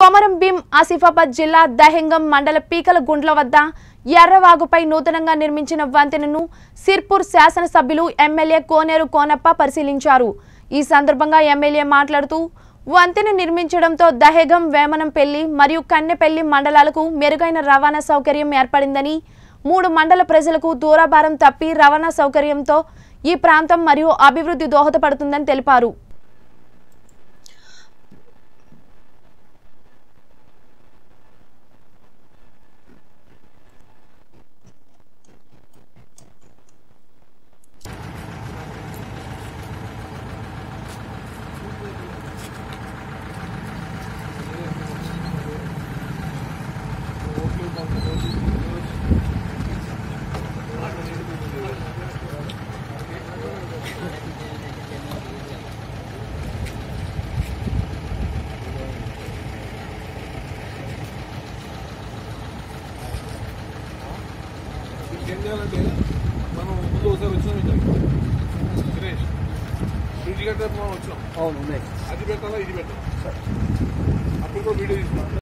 కొమరం భీం ఆసిఫాబాద్ జిల్లా దహెంగం మండల పీకల గుండ్ల వద్ద ఎర్రవాగుపై నూతనంగా నిర్మించిన వంతెనను సిర్పూర్ శాసనసభ్యులు ఎమ్మెల్యే కోనేరు కోనప్ప పరిశీలించారు ఈ సందర్భంగా ఎమ్మెల్యే మాట్లాడుతూ వంతెన నిర్మించడంతో దహెగం వేమనంపల్లి మరియు కన్నెపల్లి మండలాలకు మెరుగైన రవాణా సౌకర్యం ఏర్పడిందని మూడు మండల ప్రజలకు దూరాభారం తప్పి రవాణా సౌకర్యంతో ఈ ప్రాంతం మరియు అభివృద్ధి దోహదపడుతుందని తెలిపారు ఏం చేయాలంటే మనం ముందు ఒకసారి వచ్చినాం ఇక్కడ సురేష్ బ్రిడ్జ్ కట్టే మనం వచ్చాం అవును ఉన్నాయి అది పెట్టాలా ఇది పెట్టాలా అప్పుడు కూడా వీడియో తీసుకున్నాం